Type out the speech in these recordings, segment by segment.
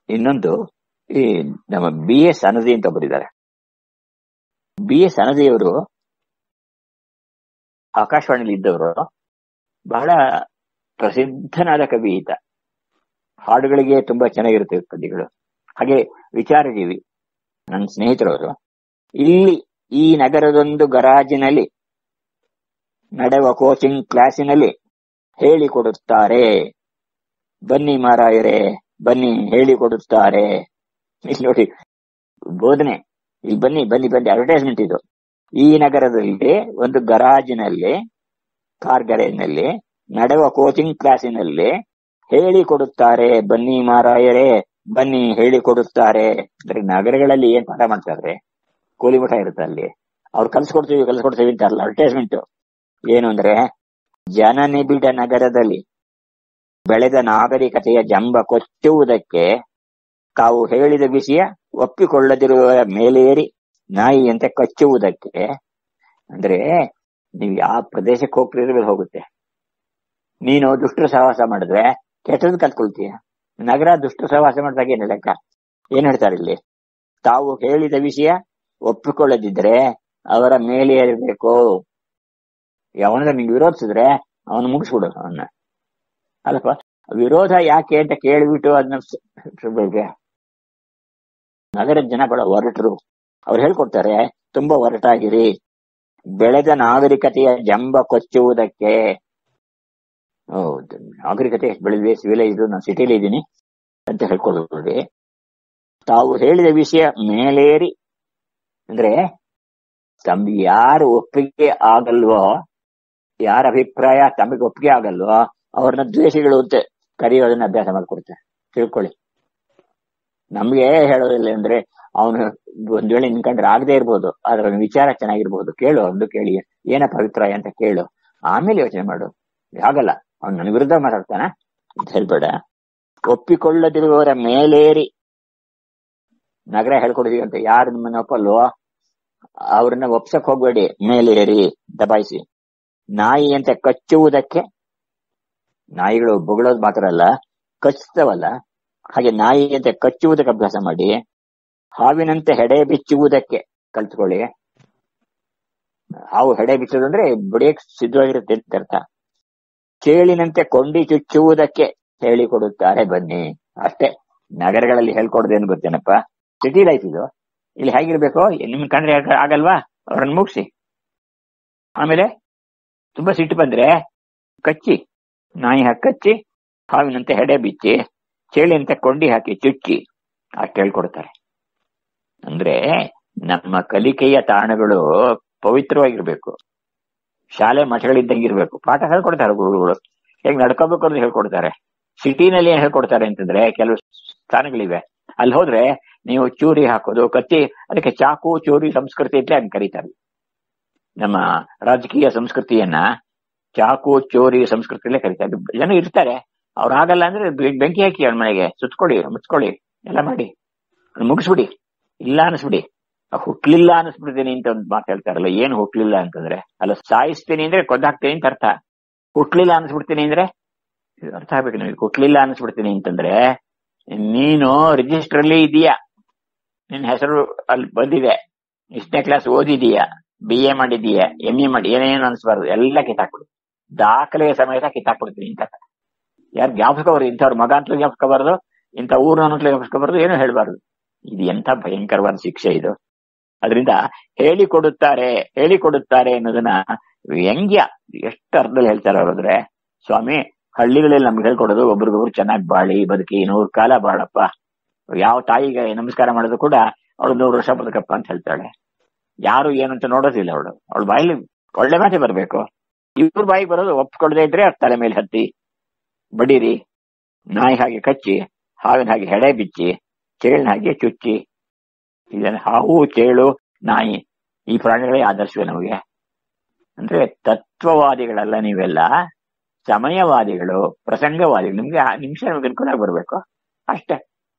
ಇನ್ನೊಂದು ಈ ನಮ್ಮ ಬಿ ಎಸ್ ಅನದಿ ಅಂತ ಒಬ್ಬರಿದ್ದಾರೆ ಬಿ ಎಸ್ ಅನದಿಯವರು ಆಕಾಶವಾಣಿಲಿ ಇದ್ದವರು ಬಹಳ ಪ್ರಸಿದ್ಧನಾದ ಕವಿ ಈತ ಹಾಡುಗಳಿಗೆ ತುಂಬಾ ಚೆನ್ನಾಗಿರುತ್ತೆ ಪದ್ಯಗಳು ಹಾಗೆ ವಿಚಾರಜೀವಿ ನನ್ನ ಸ್ನೇಹಿತರವರು ಇಲ್ಲಿ ಈ ನಗರದೊಂದು ಗರಾಜಿನಲ್ಲಿ ನಡೆವ ಕೋಚಿಂಗ್ ಕ್ಲಾಸಿನಲ್ಲಿ ಹೇಳಿಕೊಡುತ್ತಾರೆ ಬನ್ನಿ ಮಾರಾಯರೇ ಬನ್ನಿ ಹೇಳಿಕೊಡುತ್ತಾರೆ ಇಲ್ಲಿ ನೋಡಿ ಬೋಧನೆ ಇಲ್ಲಿ ಬನ್ನಿ ಬನ್ನಿ ಬನ್ನಿ ಅಡ್ವರ್ಟೈಸ್ಮೆಂಟ್ ಇದು ಈ ನಗರದಲ್ಲಿ ಒಂದು ಗರಾಜಿನಲ್ಲಿ ಕಾರ್ ಗರೇಜ್ನಲ್ಲಿ ನಡೆವ ಕೋಚಿಂಗ್ ಕ್ಲಾಸಿನಲ್ಲಿ ಹೇಳಿಕೊಡುತ್ತಾರೆ ಬನ್ನಿ ಮಾರಾಯರೇ ಬನ್ನಿ ಹೇಳಿಕೊಡುತ್ತಾರೆ ಅಂದ್ರೆ ನಗರಗಳಲ್ಲಿ ಏನ್ ಪಾಠ ಮಾಡ್ತಾರೆ ಕೂಲಿ ಮಠ ಇರುತ್ತೆ ಅಲ್ಲಿ ಅವ್ರು ಕಲ್ಸ್ಕೊಡ್ತೀವಿ ಕಲ್ಸ್ಕೊಡ್ತೀವಿ ಅಂತ ಅಲ್ಲ ಅಡ್ವರ್ಟೈಸ್ಮೆಂಟ್ ಏನು ಅಂದ್ರೆ ಜನನಿಬಿಡ ನಗರದಲ್ಲಿ ಬೆಳೆದ ನಾಗರಿಕತೆಯ ಜಂಬ ಕೊಚ್ಚುವುದಕ್ಕೆ ತಾವು ಹೇಳಿದ ವಿಷಯ ಒಪ್ಪಿಕೊಳ್ಳದಿರುವ ಮೇಲೇರಿ ನಾಯಿಯಂತೆ ಕಚ್ಚುವುದಕ್ಕೆ ಅಂದ್ರೆ ನೀವು ಯಾವ ಪ್ರದೇಶಕ್ಕೆ ಹೋಗ್ತಿದ್ರೆ ಹೋಗುತ್ತೆ ನೀನು ದುಷ್ಟರ ಸಹವಾಸ ಮಾಡಿದ್ರೆ ಕೆಟ್ಟದ್ ಕಲ್ತ್ಕೊಳ್ತೀಯ ನಗರ ದುಷ್ಟರ ಸಹವಾಸ ಮಾಡಿದಾಗ ಏನು ಲೆಕ್ಕ ಏನ್ ಹೇಳ್ತಾರೆ ಇಲ್ಲಿ ತಾವು ಹೇಳಿದ ವಿಷಯ ಒಪ್ಪಿಕೊಳ್ಳದಿದ್ರೆ ಅವರ ಮೇಲೆ ಏರಬೇಕು ಯಾವನಾದ್ರೂ ನಿಂಗೆ ವಿರೋಧಿಸಿದ್ರೆ ಅವನು ಮುಗಿಸ್ಬಿಡು ಅವನ್ನ ಅಲ್ಲಪ್ಪ ವಿರೋಧ ಯಾಕೆ ಅಂತ ಕೇಳಿಬಿಟ್ಟು ಅದನ್ನ ನಗರದ ಜನ ಬಹಳ ಒರಟರು ಅವ್ರು ಹೇಳ್ಕೊಡ್ತಾರೆ ತುಂಬಾ ಒರಟಾಗಿರಿ ಬೆಳೆದ ನಾಗರಿಕತೆಯ ಜಂಬ ಕೊಚ್ಚುವುದಕ್ಕೆ ಹೌದು ನಾಗರಿಕತೆ ಎಷ್ಟು ಬೆಳೆದಿದೆ ಸಿವಿಲೈಸ್ಡ್ ನಾನು ಸಿಟಿಲಿ ಇದ್ದೀನಿ ಅಂತ ಹೇಳ್ಕೊಡ್ಬೇಡಿ ತಾವು ಹೇಳಿದ ವಿಷಯ ಮೇಲೇರಿ ಅಂದ್ರೆ ತಮ್ಗೆ ಯಾರು ಒಪ್ಪಿಗೆ ಆಗಲ್ವೋ ಯಾರ ಅಭಿಪ್ರಾಯ ತಮಗೆ ಒಪ್ಪಿಗೆ ಆಗಲ್ವೋ ಅವ್ರನ್ನ ದ್ವೇಷಿಗಳು ಅಂತ ಕರೆಯೋದನ್ನ ಅಭ್ಯಾಸ ಮಾಡ್ಕೊಡ್ತಾರೆ ತಿಳ್ಕೊಳ್ಳಿ ನಮ್ಗೆ ಹೇಳೋದಿಲ್ಲ ಅಂದ್ರೆ ಅವನು ಒಂದ್ ವೇಳೆ ನಿನ್ಕಂಡ್ರೆ ಆಗದೆ ಇರ್ಬೋದು ಆದ್ರೆ ಅವ್ನ ವಿಚಾರ ಚೆನ್ನಾಗಿರ್ಬೋದು ಕೇಳು ಒಂದು ಕೇಳಿ ಏನಪ್ಪ ಅಭಿಪ್ರಾಯ ಅಂತ ಕೇಳು ಆಮೇಲೆ ಯೋಚನೆ ಮಾಡು ಹಾಗಲ್ಲ ಅವ್ನು ನನ್ನ ವಿರುದ್ಧ ಮಾತಾಡ್ತಾನ ಅಂತ ಹೇಳ್ಬೇಡ ಒಪ್ಪಿಕೊಳ್ಳದಿರುವವರ ಮೇಲೇರಿ ನಗರ ಹೇಳ್ಕೊಡಿದೀವಿ ಅಂತ ಯಾರು ನಿಮ್ಮನ್ನ ಒಪ್ಪಲ್ವೋ ಅವ್ರನ್ನ ಒಪ್ಸಕ್ ಹೋಗ್ಬೇಡಿ ಮೇಲೇರಿ ದಬಾಯಿಸಿ ನಾಯಿಯಂತೆ ಕಚ್ಚುವುದಕ್ಕೆ ನಾಯಿಗಳು ಬೊಗಳೋದು ಮಾತ್ರ ಅಲ್ಲ ಕಚ್ಚುತ್ತವಲ್ಲ ಹಾಗೆ ನಾಯಿಯಂತೆ ಕಚ್ಚುವುದಕ್ಕೆ ಅಭ್ಯಾಸ ಮಾಡಿ ಹಾವಿನಂತೆ ಹೆಡೆ ಬಿಚ್ಚುವುದಕ್ಕೆ ಕಲ್ತ್ಕೊಳ್ಳಿ ಹಾವು ಹೆಡೆ ಬಿಚ್ಚೋದಂದ್ರೆ ಬಡಿಯಕ್ ಸಿದ್ಧವಾಗಿರುತ್ತೆ ಅಂತ ಅರ್ಥ ಚೇಳಿನಂತೆ ಕೊಂಡಿ ಚುಚ್ಚುವುದಕ್ಕೆ ಹೇಳಿಕೊಡುತ್ತಾರೆ ಬನ್ನಿ ಅಷ್ಟೇ ನಗರಗಳಲ್ಲಿ ಹೇಳ್ಕೊಡೋದೇನು ಗೊತ್ತೇನಪ್ಪ ಸಿಟಿ ಲೈಫ್ ಇದು ಇಲ್ಲಿ ಹೇಗಿರ್ಬೇಕು ನಿಮ್ ಕಂಡ್ರೆ ಆಗಲ್ವಾ ಅವ್ರನ್ನ ಮುಗಿಸಿ ಆಮೇಲೆ ತುಂಬಾ ಸಿಟ್ಟು ಬಂದ್ರೆ ಕಚ್ಚಿ ನಾಯಿ ಹಾಕಿ ಕಚ್ಚಿ ಹಾವಿನಂತೆ ಹೆಡೆ ಬಿಚ್ಚಿ ಚೇಳಿನಂತೆ ಕೊಂಡಿ ಹಾಕಿ ಚುಚ್ಚಿ ಅಷ್ಟು ಹೇಳ್ಕೊಡ್ತಾರೆ ಅಂದ್ರೆ ನಮ್ಮ ಕಲಿಕೆಯ ತಾಣಗಳು ಪವಿತ್ರವಾಗಿರ್ಬೇಕು ಶಾಲೆ ಮಠಗಳಿದ್ದಂಗಿರ್ಬೇಕು ಪಾಠ ಹೇಳ್ಕೊಡ್ತಾರೆ ಗುರುಗಳು ಹೇಗೆ ನಡ್ಕೋಬೇಕು ಅಂತ ಹೇಳ್ಕೊಡ್ತಾರೆ ಸಿಟಿನಲ್ಲಿ ಏನ್ ಹೇಳ್ಕೊಡ್ತಾರೆ ಅಂತಂದ್ರೆ ಕೆಲವು ಸ್ಥಾನಗಳಿವೆ ಅಲ್ಲಿ ಹೋದ್ರೆ ನೀವು ಚೂರಿ ಹಾಕೋದು ಕತ್ತಿ ಅದಕ್ಕೆ ಚಾಕು ಚೂರಿ ಸಂಸ್ಕೃತಿ ಅಂತ ಹಂಗೆ ಕರೀತಾರೆ ನಮ್ಮ ರಾಜಕೀಯ ಸಂಸ್ಕೃತಿಯನ್ನ ಚಾಕು ಚೋರಿ ಸಂಸ್ಕೃತಿಯಲ್ಲೇ ಕರೀತಾರೆ ಜನ ಇರ್ತಾರೆ ಅವ್ರು ಆಗಲ್ಲ ಅಂದ್ರೆ ಬೆಂಕಿ ಹಾಕಿ ಅವ್ನ ಮನೆಗೆ ಸುತ್ಕೊಳ್ಳಿ ಮುಚ್ಕೊಳ್ಳಿ ಎಲ್ಲ ಮಾಡಿ ಮುಗಿಸ್ಬಿಡಿ ಇಲ್ಲ ಅನಿಸ್ಬಿಡಿ ಹುಟ್ಲಿಲ್ಲ ಅನಿಸ್ಬಿಡ್ತೀನಿ ಅಂತ ಒಂದು ಮಾತು ಹೇಳ್ತಾರಲ್ಲ ಏನ್ ಹುಟ್ಲಿಲ್ಲ ಅಂತಂದ್ರೆ ಅಲ್ಲ ಸಾಯಿಸ್ತೀನಿ ಅಂದ್ರೆ ಕೊಂದಾಕ್ತೀನಿ ಅಂತ ಅರ್ಥ ಹುಟ್ಲಿಲ್ಲ ಅನಿಸ್ಬಿಡ್ತೀನಿ ಅಂದ್ರೆ ಅರ್ಥ ಆಗ್ಬೇಕು ನಿಮಗೆ ಹುಟ್ಲಿಲ್ಲ ಅನಿಸ್ಬಿಡ್ತೀನಿ ಅಂತಂದ್ರೆ ನೀನು ರಿಜಿಸ್ಟರ್ ಅಲ್ಲಿ ಇದೀಯಾ ನಿನ್ ಹೆಸರು ಅಲ್ಲಿ ಬಂದಿದೆ ಇಷ್ಟನೇ ಕ್ಲಾಸ್ ಓದಿದೀಯಾ ಬಿ ಎ ಮಾಡಿದೀಯ ಎಂ ಎ ಮಾಡಿ ಏನೇನು ಅನ್ಸ್ಬಾರ್ದು ಎಲ್ಲ ಕಿತ್ತಾಕ್ಬಿಡು ದಾಖಲೆಯ ಸಮೇತ ಕಿತ್ತಾಕ್ಬಿಡ್ತೀನಿ ಅಂತ ಯಾರು ಜ್ಞಾಪಕಬಾರ್ದು ಇಂಥವ್ರ ಮಗ ಅಂತಲೂ ಜ್ಞಾಪಕಬಾರ್ದು ಇಂಥ ಊರು ಅಂತಲೂ ಜ್ಞಾಪಕಬಾರ್ದು ಏನು ಹೇಳ್ಬಾರ್ದು ಇದು ಎಂತ ಭಯಂಕರವಾದ ಶಿಕ್ಷೆ ಇದು ಅದರಿಂದ ಹೇಳಿಕೊಡುತ್ತಾರೆ ಹೇಳಿಕೊಡುತ್ತಾರೆ ಅನ್ನೋದನ್ನ ವ್ಯಂಗ್ಯ ಎಷ್ಟು ಅರ್ಥದಲ್ಲಿ ಹೇಳ್ತಾರೆ ಅವ್ರಂದ್ರೆ ಸ್ವಾಮಿ ಹಳ್ಳಿಗಳಲ್ಲಿ ನಮ್ಗೆ ಹೇಳ್ಕೊಡೋದು ಒಬ್ರಿಗೊಬ್ರು ಚೆನ್ನಾಗಿ ಬಾಳಿ ಬದುಕಿ ನೂರು ಕಾಲ ಬಾಳಪ್ಪ ಯಾವ ತಾಯಿಗೆ ನಮಸ್ಕಾರ ಮಾಡೋದು ಕೂಡ ಅವಳು ನೂರು ವರ್ಷ ಬದುಕಪ್ಪ ಅಂತ ಹೇಳ್ತಾಳೆ ಯಾರು ಏನು ಅಂತ ನೋಡೋದಿಲ್ಲ ಅವಳು ಅವಳು ಬಾಯಲ್ಲಿ ಒಳ್ಳೆ ಮಾತೆ ಬರ್ಬೇಕು ಇವ್ರ ಬಾಯಿಗೆ ಬರೋದು ಒಪ್ಕೊಳ್ದೇ ಇದ್ರೆ ತಲೆ ಮೇಲೆ ಹತ್ತಿ ಬಡೀರಿ ನಾಯಿ ಹಾಗೆ ಕಚ್ಚಿ ಹಾವಿನ ಹಾಗೆ ಹೆಡೆ ಬಿಚ್ಚಿ ಚೇಳಿನ ಹಾಗೆ ಚುಚ್ಚಿ ಇದನ್ನ ಹಾವು ಚೇಳು ನಾಯಿ ಈ ಪ್ರಾಣಿಗಳೇ ಆದರ್ಶವೇ ನಮಗೆ ಅಂದ್ರೆ ತತ್ವವಾದಿಗಳಲ್ಲ ನೀವೆಲ್ಲ ಸಮಯವಾದಿಗಳು ಪ್ರಸಂಗವಾದಿಗಳು ನಿಮ್ಗೆ ಆ ನಿಮಿಷ ನಿಮ್ಗೆ ಅನುಕೂಲ ಬರ್ಬೇಕು ಅಷ್ಟೇ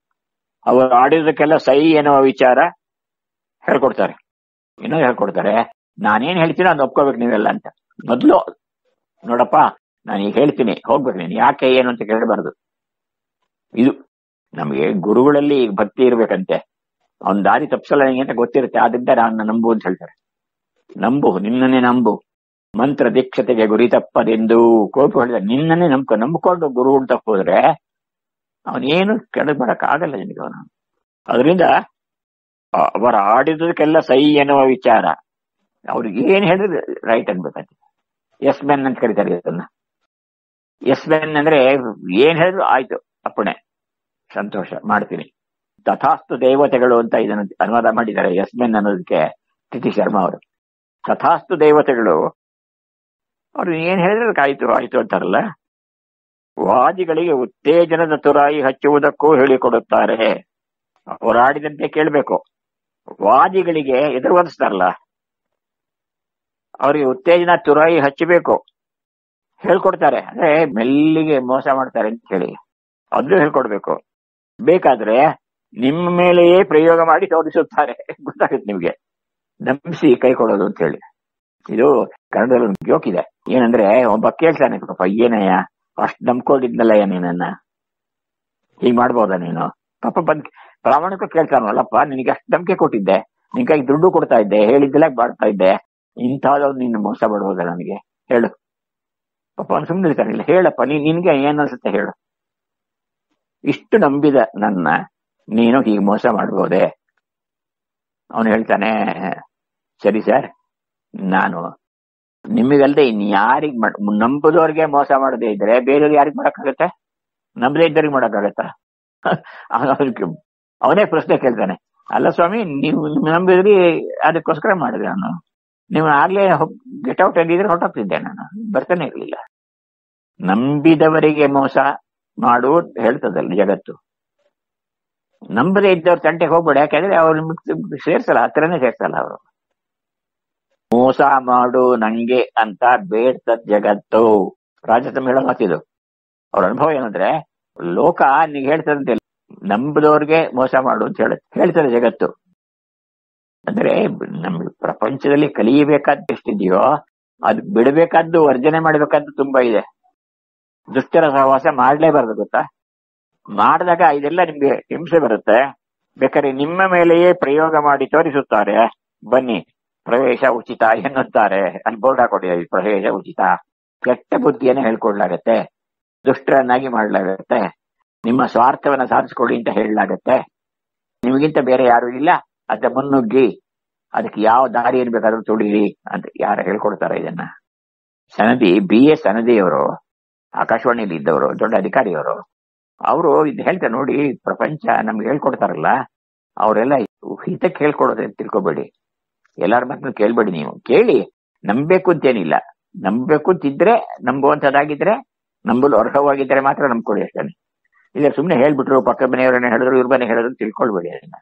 ಅವರು ಆಡಿರೋದಕ್ಕೆಲ್ಲ ಸೈ ಎನ್ನುವ ವಿಚಾರ ಹೇಳ್ಕೊಡ್ತಾರೆ ಇನ್ನೂ ಹೇಳ್ಕೊಡ್ತಾರೆ ನಾನೇನ್ ಹೇಳ್ತೀನೋ ಅದನ್ನ ಒಪ್ಕೋಬೇಕು ನೀವೆಲ್ಲ ಅಂತ ಮೊದ್ಲು ನೋಡಪ್ಪ ನಾನು ಈಗ ಹೇಳ್ತೀನಿ ಹೋಗ್ಬೇಕು ನೀನು ಯಾಕೆ ಏನು ಅಂತ ಕೇಳಬಾರ್ದು ಇದು ನಮಗೆ ಗುರುಗಳಲ್ಲಿ ಭಕ್ತಿ ಇರ್ಬೇಕಂತೆ ಅವನ್ ದಾರಿ ತಪ್ಸಲ್ಲ ನಿಂಗೆ ಅಂತ ಗೊತ್ತಿರುತ್ತೆ ಆದ್ರಿಂದ ನಾನು ನಂಬು ಅಂತ ಹೇಳ್ತಾರೆ ನಂಬು ನಿನ್ನನ್ನೇ ನಂಬು ಮಂತ್ರ ದೀಕ್ಷತೆಗೆ ಗುರಿ ತಪ್ಪದೆಂದು ಕೋಪ ಹೇಳಿದ ನಿನ್ನನ್ನೇ ನಂಬ್ಕೊ ನಂಬ್ಕೊಂಡು ಗುರು ಅಂತ ಹೋದ್ರೆ ಅವನೇನು ಕೆಳಗೆ ಬರಕ್ ಆಗಲ್ಲ ನಿನಗೆ ಅವನು ಅದರಿಂದ ಅವರ ಆಡಿದಕ್ಕೆಲ್ಲ ಸೈ ಎನ್ನುವ ವಿಚಾರ ಅವ್ರಿಗೆ ಏನ್ ಹೇಳಿದ್ರೆ ರೈಟ್ ಅನ್ಬೇಕಂತ ಎಸ್ ಮೆನ್ ಅಂತ ಕರೀತಾರೆ ಇದನ್ನ ಎಸ್ ಮೆನ್ ಅಂದ್ರೆ ಏನ್ ಹೇಳಿದ್ರು ಆಯ್ತು ಅಪ್ಪಣೆ ಸಂತೋಷ ಮಾಡ್ತೀನಿ ತಥಾಸ್ತು ದೇವತೆಗಳು ಅಂತ ಇದನ್ನು ಅನುವಾದ ಮಾಡಿದ್ದಾರೆ ಎಸ್ ಮೆನ್ ಅನ್ನೋದಕ್ಕೆ ತಿಥಿ ಶರ್ಮಾ ಅವರು ತಥಾಸ್ತು ದೇವತೆಗಳು ಅವ್ರು ಏನ್ ಹೇಳಿದ್ರೆ ಅದಕ್ಕೆ ಆಯ್ತು ಆಯ್ತು ಅಂತಾರಲ್ಲ ವಾದಿಗಳಿಗೆ ಉತ್ತೇಜನದ ತುರಾಯಿ ಹಚ್ಚುವುದಕ್ಕೂ ಹೇಳಿಕೊಡುತ್ತಾರೆ ಹೋರಾಡಿದಂತೆ ಕೇಳಬೇಕು ವಾದಿಗಳಿಗೆ ಎದುರುವರಿಸ್ತಾರಲ್ಲ ಅವರಿಗೆ ಉತ್ತೇಜನ ತುರಾಯಿ ಹಚ್ಚಬೇಕು ಹೇಳ್ಕೊಡ್ತಾರೆ ಅಂದ್ರೆ ಮೆಲ್ಲಿಗೆ ಮೋಸ ಮಾಡ್ತಾರೆ ಅಂತ ಹೇಳಿ ಅದು ಹೇಳ್ಕೊಡ್ಬೇಕು ಬೇಕಾದ್ರೆ ನಿಮ್ಮ ಮೇಲೆಯೇ ಪ್ರಯೋಗ ಮಾಡಿ ತೋರಿಸುತ್ತಾರೆ ಗೊತ್ತಾಗುತ್ತೆ ನಿಮ್ಗೆ ನಂಬಿಸಿ ಕೈ ಕೊಡೋದು ಅಂತ ಹೇಳಿ ಇದು ಕನ್ನಡದಲ್ಲಿ ಒಂದು ಜೋಕ್ ಇದೆ ಏನಂದ್ರೆ ಒಬ್ಬ ಕೇಳ್ತಾನೆ ಪಾಪ ಏನಯ್ಯ ಅಷ್ಟ್ ನಂಬ್ಕೊಂಡಿದ್ನಲ್ಲ ನೀನನ್ನ ಹೀಗ್ ಮಾಡ್ಬೋದಾ ನೀನು ಪಾಪ ಬಂದ್ ಪ್ರಾಮಾಣಿಕ ಕೇಳ್ತಾನಲ್ಲಪ್ಪ ನಿನಗೆ ಅಷ್ಟ್ ನಂಬಿಕೆ ಕೊಟ್ಟಿದ್ದೆ ನಿನ್ ಕೈಗೆ ದುಡ್ಡು ಕೊಡ್ತಾ ಇದ್ದೆ ಹೇಳಿದ್ದೆಲ್ಲ ಮಾಡ್ತಾ ಇದ್ದೆ ಇಂಥದ್ದು ನಿನ್ನ ಮೋಸ ಬಿಡ್ಬೋದ ನನಗೆ ಹೇಳು ಪಾಪ ಅವ್ನು ಸುಮ್ಮನೆ ಇರ್ತಾನಿಲ್ಲ ಹೇಳಪ್ಪ ನೀನ್ ನಿನ್ಗೆ ಏನ್ ಅನ್ಸುತ್ತೆ ಹೇಳು ಇಷ್ಟು ನಂಬಿದ ನನ್ನ ನೀನು ಹೀಗೆ ಮೋಸ ಮಾಡ್ಬೋದೆ ಅವನು ಹೇಳ್ತಾನೆ ಸರಿ ಸರ್ ನಾನು ನಿಮಗಲ್ದೆ ಇನ್ ಯಾರಿಗ್ ಮಾಡ್ ನಂಬುದವ್ರಿಗೆ ಮೋಸ ಮಾಡದೇ ಇದ್ರೆ ಬೇರೆಯವ್ರಿಗೆ ಯಾರಿಗ್ ಮಾಡಕ್ಕಾಗತ್ತೆ ನಂಬದೇ ಇದ್ದವ್ರಿಗೆ ಮಾಡಕ್ಕಾಗತ್ತ ಅವನೇ ಪ್ರಶ್ನೆ ಕೇಳ್ತಾನೆ ಅಲ್ಲ ಸ್ವಾಮಿ ನೀವು ನಂಬಿದ್ರಿ ಅದಕ್ಕೋಸ್ಕರ ಮಾಡಿದೆ ನಾನು ನೀವು ಆಗ್ಲೇ ಗೆಟ್ ಔಟ್ ಅಂದಿದ್ರೆ ಹೊರಟೋಗ್ತಿದ್ದೆ ನಾನು ಬರ್ತಾನೆ ಇರ್ಲಿಲ್ಲ ನಂಬಿದವರಿಗೆ ಮೋಸ ಮಾಡು ಹೇಳ್ತದಲ್ಲ ಜಗತ್ತು ನಂಬದೇ ಇದ್ದವ್ರ ತಂಟೆಗೆ ಹೋಗ್ಬೇಡ ಯಾಕಂದ್ರೆ ಅವ್ರು ಸೇರ್ಸಲ್ಲ ಹತ್ರನೇ ಸೇರ್ಸಲ್ಲ ಅವರು ಮೋಸ ಮಾಡು ನಂಗೆ ಅಂತ ಬೇಡ್ತದ್ ಜಗತ್ತು ರಾಜತಮ್ಮ ಹೇಳೋ ಮಾತಿದು ಅವ್ರ ಅನುಭವ ಏನಂದ್ರೆ ಲೋಕ ನೀಗ ಹೇಳ್ತದಂತೆ ನಂಬದವ್ರಿಗೆ ಮೋಸ ಮಾಡು ಅಂತ ಹೇಳ ಹೇಳ್ತದೆ ಜಗತ್ತು ಅಂದ್ರೆ ನಮ್ಗೆ ಪ್ರಪಂಚದಲ್ಲಿ ಕಲಿಯಬೇಕಾದ ಎಷ್ಟಿದೆಯೋ ಅದು ಬಿಡಬೇಕಾದ್ದು ವರ್ಜನೆ ಮಾಡಬೇಕಾದ್ದು ತುಂಬಾ ಇದೆ ದುಷ್ಟರ ಸಹವಾಸ ಮಾಡ್ಲೇಬಾರ್ದು ಗೊತ್ತಾ ಮಾಡಿದಾಗ ಇದೆಲ್ಲ ನಿಮ್ಗೆ ಹಿಂಸೆ ಬರುತ್ತೆ ಬೇಕಾದ್ರೆ ನಿಮ್ಮ ಮೇಲೆಯೇ ಪ್ರಯೋಗ ಮಾಡಿ ತೋರಿಸುತ್ತಾರೆ ಬನ್ನಿ ಪ್ರವೇಶ ಉಚಿತ ಎನ್ನುತ್ತಾರೆ ಅಲ್ಲಿ ಬೋರ್ಡ್ ಹಾಕೊಂಡಿದ್ದಾರೆ ಪ್ರವೇಶ ಉಚಿತ ಕೆಟ್ಟ ಬುದ್ಧಿಯನ್ನ ಹೇಳ್ಕೊಡ್ಲಾಗತ್ತೆ ದುಷ್ಟರನ್ನಾಗಿ ಮಾಡ್ಲಾಗತ್ತೆ ನಿಮ್ಮ ಸ್ವಾರ್ಥವನ್ನ ಸಾಧಿಸ್ಕೊಳ್ಳಿ ಅಂತ ಹೇಳಲಾಗತ್ತೆ ನಿಮಗಿಂತ ಬೇರೆ ಯಾರು ಇಲ್ಲ ಅದ ಮುನ್ನುಗ್ಗಿ ಅದಕ್ಕೆ ಯಾವ ದಾರಿ ಏನ್ ಬೇಕಾದ್ರೂ ತುಳಿರಿ ಅಂತ ಯಾರು ಹೇಳ್ಕೊಡ್ತಾರ ಇದನ್ನ ಸನದಿ ಬಿ ಎಸ್ ಸನದಿಯವರು ಆಕಾಶವಾಣಿಯಲ್ಲಿ ಇದ್ದವರು ದೊಡ್ಡ ಅಧಿಕಾರಿಯವರು ಅವರು ಇದು ಹೇಳ್ತಾರೆ ನೋಡಿ ಪ್ರಪಂಚ ನಮ್ಗೆ ಹೇಳ್ಕೊಡ್ತಾರಲ್ಲ ಅವರೆಲ್ಲ ಹಿತಕ್ಕೆ ಹೇಳ್ಕೊಡೋದು ಅಂತ ತಿಳ್ಕೊಬೇಡಿ ಎಲ್ಲಾರ ಮಾತನ್ನು ಕೇಳ್ಬೇಡಿ ನೀವು ಕೇಳಿ ನಂಬೇಕು ಅಂತೇನಿಲ್ಲ ನಂಬೇಕು ಅಂತಿದ್ರೆ ನಂಬುವಂತದ್ದಾಗಿದ್ರೆ ನಂಬಲು ಅರ್ಹವಾಗಿದ್ರೆ ಮಾತ್ರ ನಂಬ್ಕೊಳ್ಳಿ ಅಷ್ಟೇ ಇಲ್ಲ ಸುಮ್ಮನೆ ಹೇಳ್ಬಿಟ್ರು ಪಕ್ಕ ಮನೆಯವರನ್ನ ಹೇಳಿದ್ರು ಇವ್ರ ಮನೆ ಹೇಳಿದ್ರು ತಿಳ್ಕೊಳ್ಬೇಡಿ ಅದನ್ನ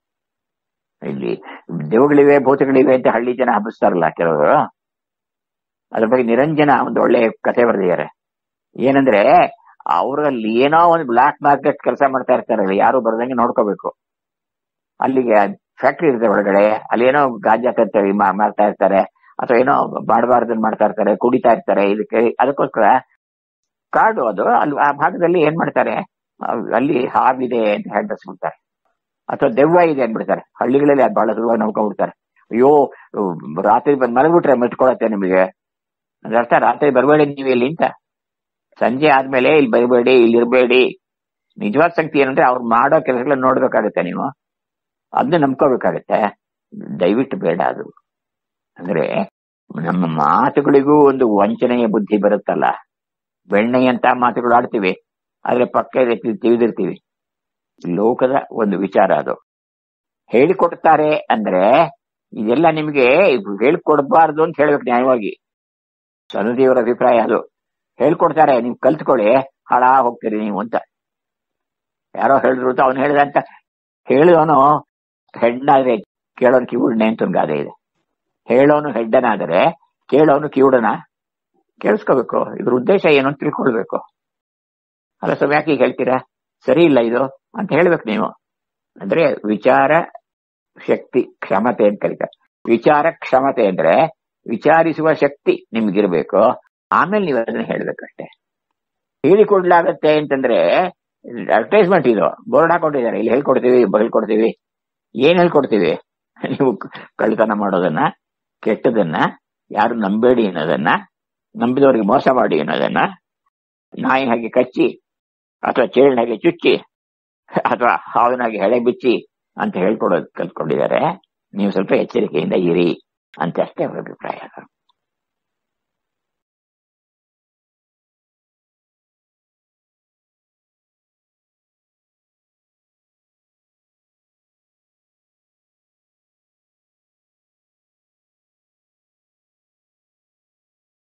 ಇಲ್ಲಿ ದೇವಗಳಿವೆ ಭೂತಗಳಿವೆ ಅಂತ ಹಳ್ಳಿ ಜನ ಹಬ್ಬಿಸ್ತಾರಲ್ಲ ಕೆಲವರು ಅದ್ರ ಬಗ್ಗೆ ನಿರಂಜನ ಒಂದು ಒಳ್ಳೆ ಕಥೆ ಬರೆದಿದ್ದಾರೆ ಏನಂದ್ರೆ ಅವರಲ್ಲಿ ಏನೋ ಒಂದು ಬ್ಲಾಕ್ ಮಾರ್ಕೆಟ್ ಕೆಲಸ ಮಾಡ್ತಾ ಇರ್ತಾರಲ್ಲ ಯಾರು ಬರ್ದಂಗೆ ನೋಡ್ಕೋಬೇಕು ಅಲ್ಲಿಗೆ ಫ್ಯಾಕ್ಟ್ರಿ ಇರುತ್ತೆ ಒಳಗಡೆ ಅಲ್ಲಿ ಏನೋ ಗಾಂಜಾ ತರ್ತಾರೆ ಮಾಡ್ತಾ ಇರ್ತಾರೆ ಅಥವಾ ಏನೋ ಮಾಡಬಾರ್ದನ್ ಮಾಡ್ತಾ ಇರ್ತಾರೆ ಕುಡಿತಾ ಇರ್ತಾರೆ ಇದಕ್ಕೆ ಅದಕ್ಕೋಸ್ಕರ ಕಾಡು ಅದು ಅಲ್ಲಿ ಆ ಭಾಗದಲ್ಲಿ ಏನ್ ಮಾಡ್ತಾರೆ ಅಲ್ಲಿ ಹಾವಿದೆ ಅಂತ ಹೇಳ್ಬಿಡ್ತಾರೆ ಅಥವಾ ದೆವ್ವ ಇದೆ ಅಂದ್ಬಿಡ್ತಾರೆ ಹಳ್ಳಿಗಳಲ್ಲಿ ಅದು ಬಹಳ ಸುಲಭವಾಗಿ ನೋಡ್ಕೊಂಡ್ಬಿಡ್ತಾರೆ ಅಯ್ಯೋ ರಾತ್ರಿ ಬಂದ್ ಮಲಗ್ಬಿಟ್ರೆ ಮೆಚ್ಕೊಳತ್ತೆ ನಿಮಗೆ ಅದ್ರ ಅರ್ಥ ರಾತ್ರಿ ಬರಬೇಡಿ ನೀವು ಇಲ್ಲಿ ಅಂತ ಸಂಜೆ ಆದ್ಮೇಲೆ ಇಲ್ಲಿ ಬರಬೇಡಿ ಇಲ್ಲಿ ಇರಬೇಡಿ ನಿಜವಾದ ಶಕ್ತಿ ಏನಂದ್ರೆ ಅವ್ರು ಮಾಡೋ ಕೆಲಸಗಳನ್ನ ನೋಡ್ಬೇಕಾಗತ್ತೆ ನೀವು ಅದನ್ನ ನಂಬ್ಕೋಬೇಕಾಗತ್ತೆ ದಯವಿಟ್ಟು ಬೇಡ ಅದು ಅಂದ್ರೆ ನಮ್ಮ ಮಾತುಗಳಿಗೂ ಒಂದು ವಂಚನೆಯ ಬುದ್ಧಿ ಬರುತ್ತಲ್ಲ ಬೆಣ್ಣೆಯಂತ ಮಾತುಗಳು ಆಡ್ತೀವಿ ಆದ್ರೆ ಪಕ್ಕ ತಿಳಿದಿರ್ತೀವಿ ಲೋಕದ ಒಂದು ವಿಚಾರ ಅದು ಹೇಳಿಕೊಡ್ತಾರೆ ಅಂದ್ರೆ ಇದೆಲ್ಲ ನಿಮ್ಗೆ ಹೇಳ್ಕೊಡ್ಬಾರ್ದು ಅಂತ ಹೇಳ್ಬೇಕು ನ್ಯಾಯವಾಗಿ ಸನದಿಯವರ ಅಭಿಪ್ರಾಯ ಅದು ಹೇಳ್ಕೊಡ್ತಾರೆ ನೀವು ಕಲ್ತ್ಕೊಳ್ಳಿ ಹಾಳಾ ಹೋಗ್ತೀರಿ ನೀವು ಅಂತ ಯಾರೋ ಹೇಳಿದ್ರು ಅಂತ ಅವ್ನು ಹೇಳಿದ ಅಂತ ಹೇಳಿದವನು ಹೆಣ್ಣಾದ್ರೆ ಕೇಳೋನು ಕಿವುಡನೆ ಅಂತ ಒಂದು ಗಾದೆ ಇದೆ ಹೇಳೋನು ಹೆಡ್ಡನಾದರೆ ಕೇಳೋನು ಕಿವುಡನ ಕೇಳಿಸ್ಕೋಬೇಕು ಇದ್ರ ಉದ್ದೇಶ ಏನು ಅಂತ ತಿಳ್ಕೊಳ್ಬೇಕು ಅಲ್ಲ ಸ್ವಾಮಿ ಯಾಕೆ ಈಗ ಹೇಳ್ತೀರಾ ಸರಿ ಇಲ್ಲ ಇದು ಅಂತ ಹೇಳ್ಬೇಕು ನೀವು ಅಂದ್ರೆ ವಿಚಾರ ಶಕ್ತಿ ಕ್ಷಮತೆ ಅಂತ ಕರೀತಾರೆ ವಿಚಾರ ಕ್ಷಮತೆ ಅಂದ್ರೆ ವಿಚಾರಿಸುವ ಶಕ್ತಿ ನಿಮ್ಗಿರ್ಬೇಕು ಆಮೇಲೆ ನೀವು ಅದನ್ನ ಹೇಳ್ಬೇಕಷ್ಟೇ ಹೇಳಿಕೊಡ್ಲಾಗತ್ತೆ ಅಂತಂದ್ರೆ ಅಡ್ವರ್ಟೈಸ್ಮೆಂಟ್ ಇದು ಬೋರ್ಡ್ ಹಾಕೊಂಡಿದ್ದಾರೆ ಇಲ್ಲಿ ಹೇಳ್ಕೊಡ್ತೀವಿ ಹೇಳ್ಕೊಡ್ತೀವಿ ಏನ್ ಹೇಳ್ಕೊಡ್ತೀವಿ ನೀವು ಕಳ್ಳತನ ಮಾಡೋದನ್ನ ಕೆಟ್ಟದನ್ನ ಯಾರು ನಂಬೇಡಿ ಅನ್ನೋದನ್ನ ನಂಬಿದವರಿಗೆ ಮೋಸ ಮಾಡಿ ಅನ್ನೋದನ್ನ ನಾಯಿ ಹಾಗೆ ಕಚ್ಚಿ ಅಥವಾ ಚೇಳಿನ ಹಾಗೆ ಚುಚ್ಚಿ ಅಥವಾ ಹಾವಿನಾಗೆ ಹೆಳೆ ಬಿಚ್ಚಿ ಅಂತ ಹೇಳ್ಕೊಡೋದು ಕಲ್ತ್ಕೊಂಡಿದ್ದಾರೆ ನೀವು ಸ್ವಲ್ಪ ಎಚ್ಚರಿಕೆಯಿಂದ ಇರಿ ಅಂತ ಅಷ್ಟೇ ಅವರ ಅಭಿಪ್ರಾಯ